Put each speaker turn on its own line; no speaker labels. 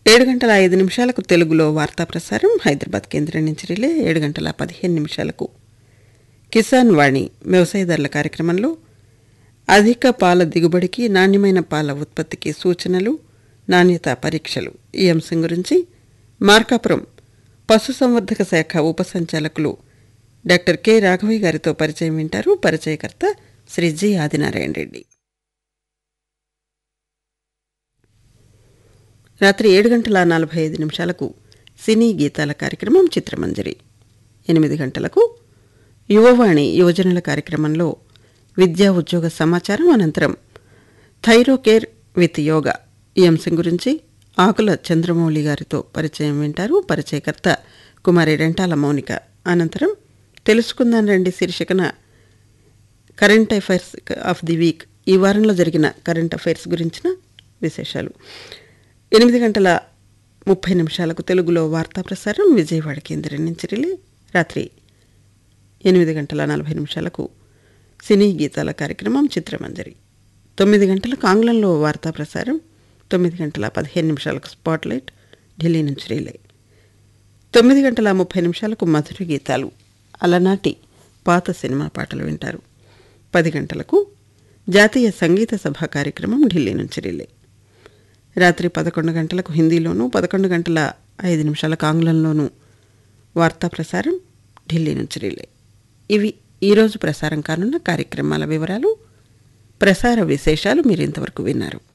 ఏడు గంటల ఐదు నిమిషాలకు తెలుగులో వార్తా ప్రసారం హైదరాబాద్ కేంద్రం నుంచి రిలే ఏడు గంటల పదిహేను నిమిషాలకు కిసాన్ వాణి వ్యవసాయదారుల కార్యక్రమంలో అధిక పాల దిగుబడికి నాణ్యమైన పాల ఉత్పత్తికి సూచనలు నాణ్యత పరీక్షలు ఈ అంశం గురించి మార్కాపురం పశుసంవర్ధక శాఖ ఉప సంచాలకులు డాక్టర్ కె రాఘవయ్య గారితో పరిచయం వింటారు పరిచయకర్త శ్రీ జి ఆదినారాయణ రెడ్డి రాత్రి ఏడు గంటల నలభై ఐదు నిమిషాలకు సినీ గీతాల కార్యక్రమం చిత్రమంజరి ఎనిమిది గంటలకు యువవాణి యువజనుల కార్యక్రమంలో విద్యా ఉద్యోగ సమాచారం అనంతరం థైరోకేర్ విత్ యోగా ఈ అంశం గురించి ఆకుల చంద్రమౌళి గారితో పరిచయం వింటారు పరిచయకర్త కుమారి రెంటాల మౌనిక అనంతరం తెలుసుకుందాం రండి శీర్షికన current affairs of the week ఈ వారంలో జరిగిన కరెంట్ అఫైర్స్ గురించిన విశేషాలు ఎనిమిది గంటల ముప్పై నిమిషాలకు తెలుగులో వార్తా ప్రసారం విజయవాడ కేంద్రం నుంచి రిలే రాత్రి ఎనిమిది గంటల నలభై నిమిషాలకు సినీ గీతాల కార్యక్రమం చిత్రమంజరి తొమ్మిది గంటలకు ఆంగ్లంలో వార్తా ప్రసారం తొమ్మిది గంటల పదిహేను నిమిషాలకు స్పాట్లైట్ ఢిల్లీ నుంచి రిలే తొమ్మిది గంటల ముప్పై నిమిషాలకు మధుర గీతాలు అలనాటి పాత సినిమా పాటలు వింటారు పది గంటలకు జాతీయ సంగీత సభ కార్యక్రమం ఢిల్లీ నుంచి రిలే రాత్రి పదకొండు గంటలకు హిందీలోను పదకొండు గంటల ఐదు నిమిషాలకు ఆంగ్లంలోనూ వార్తా ప్రసారం ఢిల్లీ నుంచి రిలే ఇవి ఈరోజు ప్రసారం కానున్న కార్యక్రమాల వివరాలు ప్రసార విశేషాలు మీరు ఇంతవరకు విన్నారు